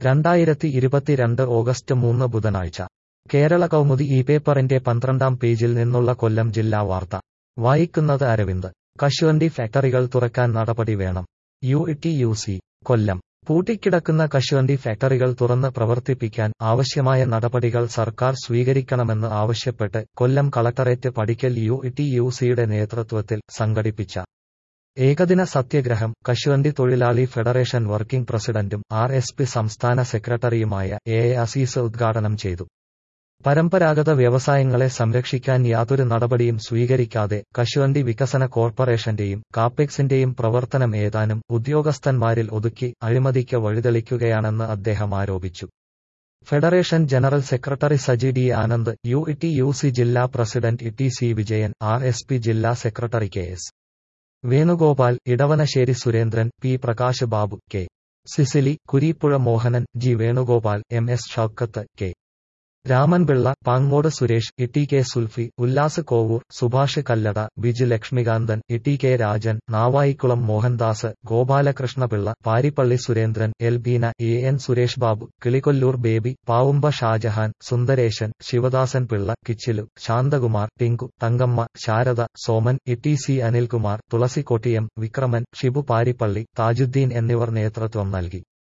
രണ്ടായിരത്തി ഇരുപത്തിരണ്ട് ഓഗസ്റ്റ് മൂന്ന് ബുധനാഴ്ച കേരള കൗമുദി ഈ പേപ്പറിന്റെ പന്ത്രണ്ടാം പേജിൽ നിന്നുള്ള കൊല്ലം ജില്ലാ വാർത്ത വായിക്കുന്നത് അരവിന്ദ് കശുവണ്ടി ഫാക്ടറികൾ തുറക്കാൻ നടപടി വേണം U T U C Kollam പൂട്ടിക്കിടക്കുന്ന കശുവണ്ടി ഫാക്ടറികൾ തുറന്ന് പ്രവർത്തിപ്പിക്കാൻ ആവശ്യമായ നടപടികൾ സർക്കാർ സ്വീകരിക്കണമെന്ന് ആവശ്യപ്പെട്ട് കൊല്ലം കളക്ടറേറ്റ് പടിക്കൽ യു ടി യു സിയുടെ നേതൃത്വത്തിൽ സംഘടിപ്പിച്ച ഏകദിന സത്യഗ്രഹം കശുവണ്ടി തൊഴിലാളി ഫെഡറേഷൻ വർക്കിംഗ് പ്രസിഡന്റും ആർ എസ് പി സംസ്ഥാന സെക്രട്ടറിയുമായ എ എ അസീസ് ഉദ്ഘാടനം ചെയ്തു പരമ്പരാഗത വ്യവസായങ്ങളെ സംരക്ഷിക്കാൻ യാതൊരു നടപടിയും സ്വീകരിക്കാതെ കശുവണ്ടി വികസന കോർപ്പറേഷന്റെയും കാപ്പെക്സിന്റെയും പ്രവർത്തനം ഏതാനും ഉദ്യോഗസ്ഥന്മാരിൽ ഒതുക്കി അഴിമതിക്ക് വഴിതെളിക്കുകയാണെന്ന് അദ്ദേഹം ആരോപിച്ചു federation general secretary Saji D Anand U T U C ജില്ലാ president T C Vijayan R S P ജില്ലാ secretary K S Venugopal Edavanassery Surendran P Prakash Babu K Cecily Kureepuzha Mohanan G Venugopal M S Shoukath K Ramanpillai Pangode Suresh E K Sulfi Ullas Kovoor Subhash Kallada Biju Lakshmikanthan E K Rajan Navaikulam Mohandas Gopalakrishnapillai Paripally Surendran L Beena A N Suresh Babu Kilikollur baby Pavumba Shajahan Sundaresan Sivadasan Pillai Kichilu Santhakumar Tinku Thankamma Sarada Soman E C Anilkumar Thulasikottiyam Vikraman Shibu Paripally Thajuddeen എന്നിവർ നേതൃത്വം നൽകി